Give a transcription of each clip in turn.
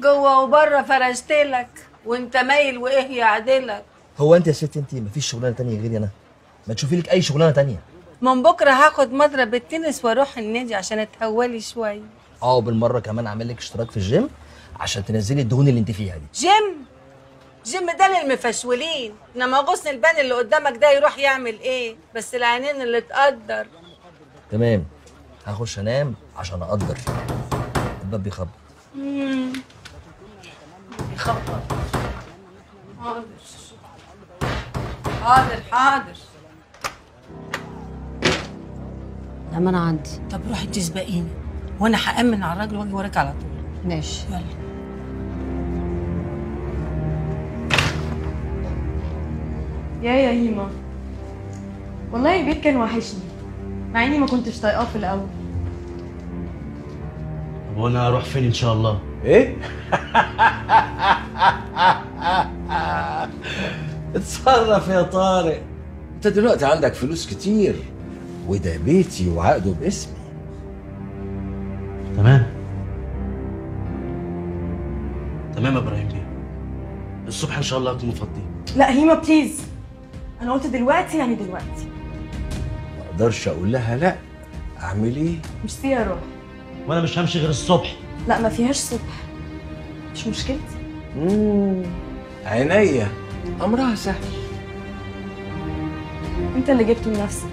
جوه وبره فرشتلك وانت مايل وايه يعدلك هو انت يا ست انت مفيش شغلانه تانية غيري انا ما تشوفي لك اي شغلانه تانية من بكره هاخد مضرب التنس واروح النادي عشان اتهولي شويه اه بالمره كمان اعمل لك اشتراك في الجيم عشان تنزلي الدهون اللي انت فيها دي جيم جيم ده للمفشولين انما غصن البان اللي قدامك ده يروح يعمل ايه بس العينين اللي تقدر تمام هخش انام عشان اقدر الباب بيخبط يخبط حاضر حاضر حاضر لا ما انا عندي طب روحي انت سبقيني وانا هامن على الراجل واجي وراك على طول ماشي يلا يا يا هيما والله البيت كان وحشني مع اني ما كنتش طايقاه في الاول طب وانا اروح فين ان شاء الله ايه اتصرف يا طارق انت دلوقتي عندك فلوس كتير وده بيتي وعقده باسمي تمام تمام يا ابراهيم بيه الصبح ان شاء الله اكون مفضي لا هيما بليز انا قلت دلوقتي يعني دلوقتي ما اقدرش اقول لها لا اعمل ايه مش فيها روح وانا مش همشي غير الصبح لا ما فيهاش صبح مش مشكلتي مم، عينيا امرها سهل انت اللي جبته لنفسك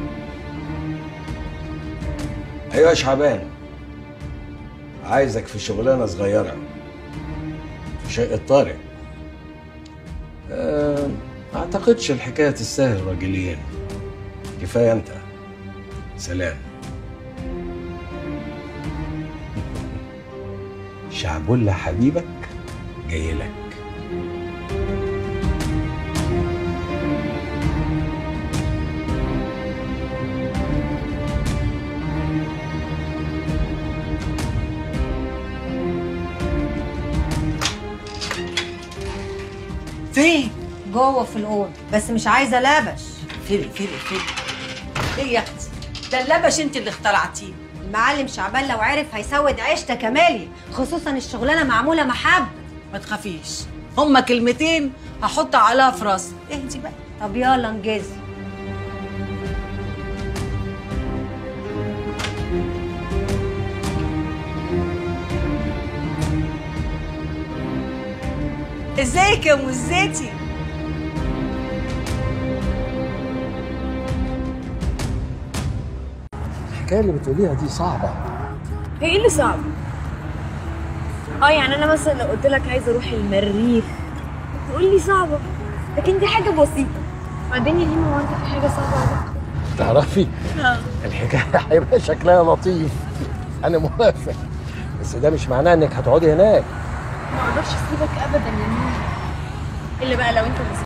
ايوه يا شعبان عايزك في شغلانه صغيره في شقه طارق أه ما اعتقدش الحكايه تستاهل راجلين كفايه انت سلام شعبولة حبيبك جاي لك فين جوه في الاوضه بس مش عايزه لبش فيلي فيلي فيلي ايه يا اختي ده اللبش انت اللي اخترعتيه المعلم شعبان لو عرف هيسود عيشتك يا مالي خصوصا الشغلانه معموله محب ما تخافيش هما كلمتين هحط عليها في راسي اهدي بقى طب يلا انجزي ازيك يا مزتي الحكايه اللي بتقوليها دي صعبه هي ايه اللي صعب اه يعني انا مثلا لو قلت لك عايزه اروح المريخ تقول لي صعبه لكن دي حاجه بسيطه بعدين يا هيما هو انت في حاجه صعبه عليك تعرفي الحكايه هيبقى شكلها لطيف انا موافق بس ده مش معناه انك هتقعدي هناك ما اقدرش اسيبك ابدا يا هيما الا بقى لو انت